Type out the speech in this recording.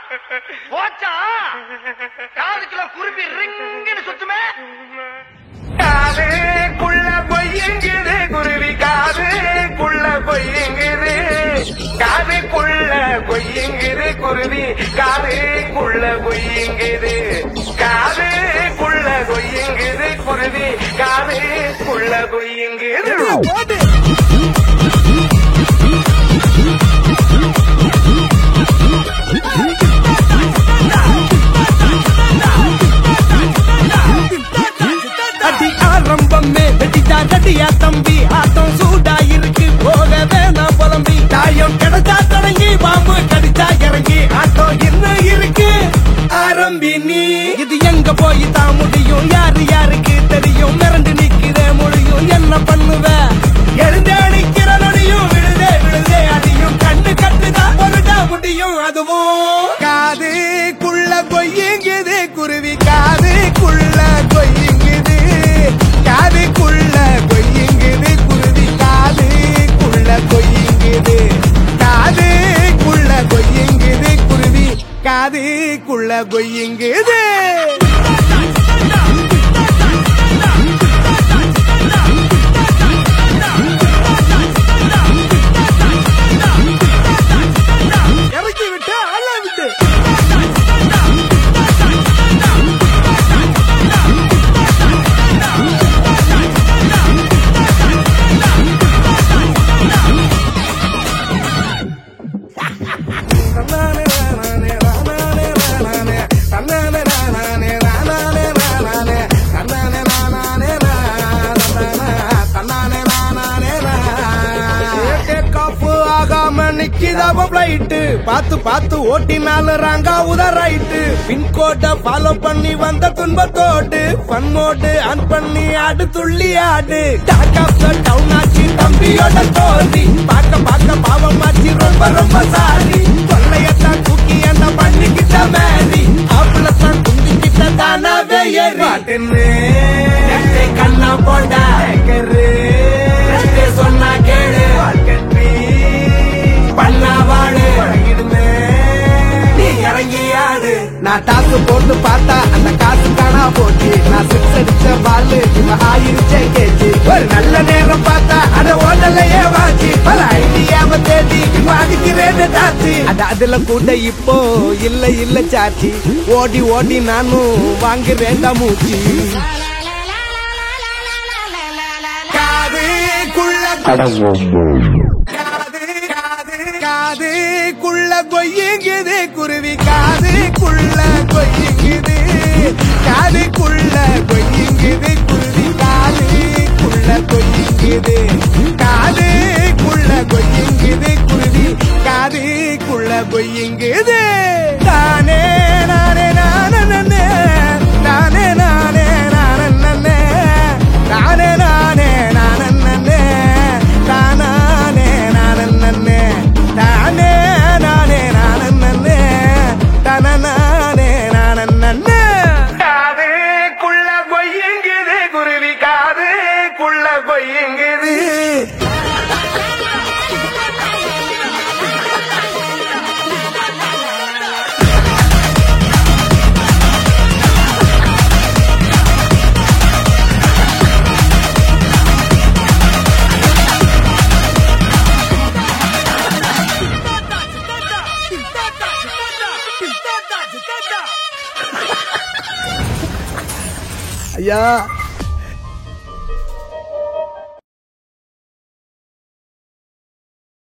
போச்சா காதுக்குள்ள குருவி ரிங்குன்னு சுத்துமே காதுக்குள்ள பொய்யுங்குது குருவி காதுக்குள்ள பொய்யுங்குது காதுக்குள்ள பொய்யுங்குது குருவி காதுக்குள்ள பொய்யுங்குது காதுக்குள்ள பொய்யுங்குது குருவி காதுக்குள்ள பொய்யுங்குது அடி ஆரம்பமே வெட்டிட்டா கட்டியா தம்பி ஆட்டம் சூடா இருக்கு போக வேணாம் புலம்பி தாயம் கிடைச்சா தொடங்கி பாம்பு கடிச்சா இறங்கி ஆட்டம் இன்னும் இருக்கு ஆரம்பி நீ இது எங்க போய் தான் முடியும் யாரு யாருக்கு தெரியும் மிரண்டு நிக்கிற முடியும் என்ன பண்ணுவ எழுந்து அடிக்கிற நொடியும் விழுதே விழுதே அடியும் கண்ணு கட்டுதான் பொருடா முடியும் அதுவும் காதுக்குள்ள கொய்யுங்குது குருவி காதுக்குள்ள கொய்யுங்குது காதுக்குள்ள கொய்யுங்குது குருவி காதுக்குள்ள கொய்யுங்குது காதுக்குள்ள கொய்யுங்குது குருவி காதுக்குள்ள கொய்யுங்குது இறக்கி விட்டு அள்ள விட்டு பார்த்து பார்த்து ஓட்டினாலும் ராங்கா உதறாயிட்டு பின்கோட்டை ஃபாலோ பண்ணி வந்த துன்பத்தோடு பண்ணோடு ஆன் பண்ணி ஆடு துள்ளி ஆடு டாக் ஆஃப் த டவுன் ஆச்சு தம்பியோட தோல்வி பார்க்க பார்க்க பாவமாச்சு ரொம்ப ரொம்ப சாரி கொள்ளையத்தான் தூக்கி அந்த பண்ணிக்கிட்ட மேரி ஆப்பிளத்தான் துண்டிக்கிட்ட தானாவே ஏறி கண்ணா போண்டா சொன்னா கேளு பண்ணா வாழு நீ இறங்கி ஆடு நான் டாஸ் போட்டு பார்த்தா அந்த காசு காணா போச்சு நான் சிக்ஸ் அடிச்ச பாலு இவன் ஆயிருச்சே கேச்சு ஒரு நல்ல நேரம் பார்த்தா அட ஓடலையே வாச்சு பல ஐடியாவ தேடி இவன் அடிக்கிறேன்னு தாச்சு அட அதுல கூட இப்போ இல்ல இல்ல சாச்சி ஓடி ஓடி நானும் வாங்குறேன்டா மூச்சு காதுக்குள்ள காது காது காதுக்குள்ள கொய்யுங்குது குருவி காதுக்குள்ள கொய்யுங்குது காதுக்குள்ள கொய்யுங்குது குருவி காதுக்குள்ள கொய்யுங்குது காதுக்குள்ள கொய்யுங்குது குருவி காதுக்குள்ள கொய்யுங்குது தானே நானே நானே நானே நானே நானே நானே நானே நானே நானே நானே நானே தானானே நானே தானே நானே நானே தனநானே நானே காதுக்குள்ள பொய்யுங்குது குருவி காதுக்குள்ள பொய்யுங்குது ஐயா